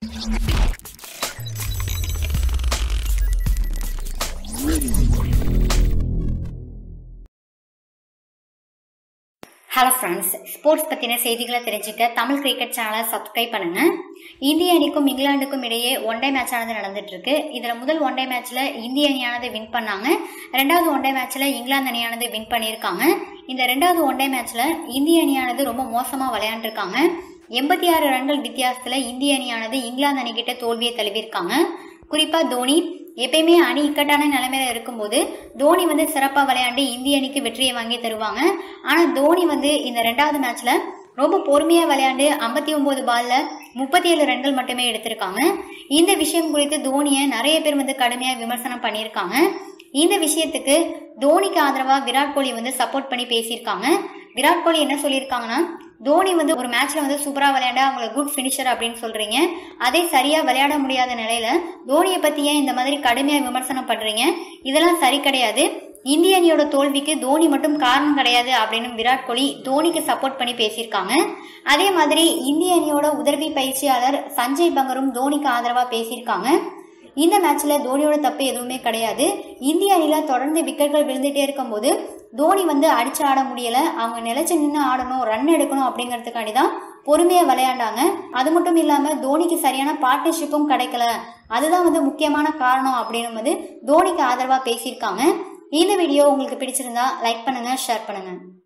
hello friends sports பற்றின செய்திகளை தெரிஞ்சுக்க தமிழ் கிரிக்கெட் சேனலை சப்ஸ்கிரைப் பண்ணுங்க இந்திய அணிக்கும் இங்கிலாந்துக்கும் இடையே ஒன் டே மேட்ச் ஆனது நடந்துட்டு இருக்கு இதில் முதல் ஒன் டே மேட்ச்ல இந்திய அணியானது வின் பண்ணாங்க ரெண்டாவது ஒன் டே மேட்ச்ல இங்கிலாந்து அணியானது வின் பண்ணியிருக்காங்க இந்த ரெண்டாவது ஒன் டே மேட்ச்ல இந்திய அணியானது ரொம்ப மோசமாக விளையாண்டுருக்காங்க எண்பத்தி ஆறு ரன்கள் வித்தியாசத்தில் இந்திய அணியானது இங்கிலாந்து அணிகிட்ட தோல்வியை தழுவியிருக்காங்க குறிப்பா தோனி எப்பயுமே அணி இக்கட்டான நிலைமையில இருக்கும்போது தோனி வந்து சிறப்பா விளையாண்டு இந்திய அணிக்கு வெற்றியை வாங்கி தருவாங்க ஆனா தோனி வந்து இந்த ரெண்டாவது மேட்ச்ல ரொம்ப பொறுமையா விளையாண்டு ஐம்பத்தி ஒன்பது பால்ல முப்பத்தி ஏழு ரன்கள் மட்டுமே எடுத்திருக்காங்க இந்த விஷயம் குறித்து தோனியை நிறைய பேர் வந்து கடுமையா விமர்சனம் பண்ணியிருக்காங்க இந்த விஷயத்துக்கு தோனிக்கு ஆதரவா விராட் கோலி வந்து சப்போர்ட் பண்ணி பேசியிருக்காங்க விராட் கோலி என்ன சொல்லியிருக்காங்கன்னா தோனி வந்து ஒரு மேட்ச்ல வந்து சூப்பரா விளையாண்டா அவங்கள குட் ஃபினிஷர் அப்படின்னு சொல்றீங்க அதே சரியா விளையாட முடியாத நிலையில தோனியை பத்தி ஏன் இந்த மாதிரி கடுமையா விமர்சனம் பண்றீங்க இதெல்லாம் சரி கிடையாது இந்திய அணியோட தோல்விக்கு தோனி மட்டும் காரணம் கிடையாது அப்படின்னு விராட் கோலி தோனிக்கு சப்போர்ட் பண்ணி பேசியிருக்காங்க அதே மாதிரி இந்திய அணியோட உதவி பயிற்சியாளர் சஞ்சய் பங்கரும் தோனிக்கு ஆதரவா பேசியிருக்காங்க இந்த மேட்ச்ல தோனியோட தப்பு எதுவுமே கிடையாது இந்திய அணியில தொடர்ந்து விக்கெட்கள் விழுந்துட்டே இருக்கும்போது தோனி வந்து அடிச்சு ஆட முடியல அவங்க நிலைச்சு நின்று ஆடணும் ரன் எடுக்கணும் அப்படிங்கிறதுக்காண்டி தான் பொறுமையா விளையாண்டாங்க அது மட்டும் இல்லாம தோனிக்கு சரியான பார்ட்னர்ஷிப்பும் கிடைக்கல அதுதான் வந்து முக்கியமான காரணம் அப்படின்னு வந்து தோனிக்கு ஆதரவா பேசியிருக்காங்க இந்த வீடியோ உங்களுக்கு பிடிச்சிருந்தா லைக் பண்ணுங்க ஷேர் பண்ணுங்க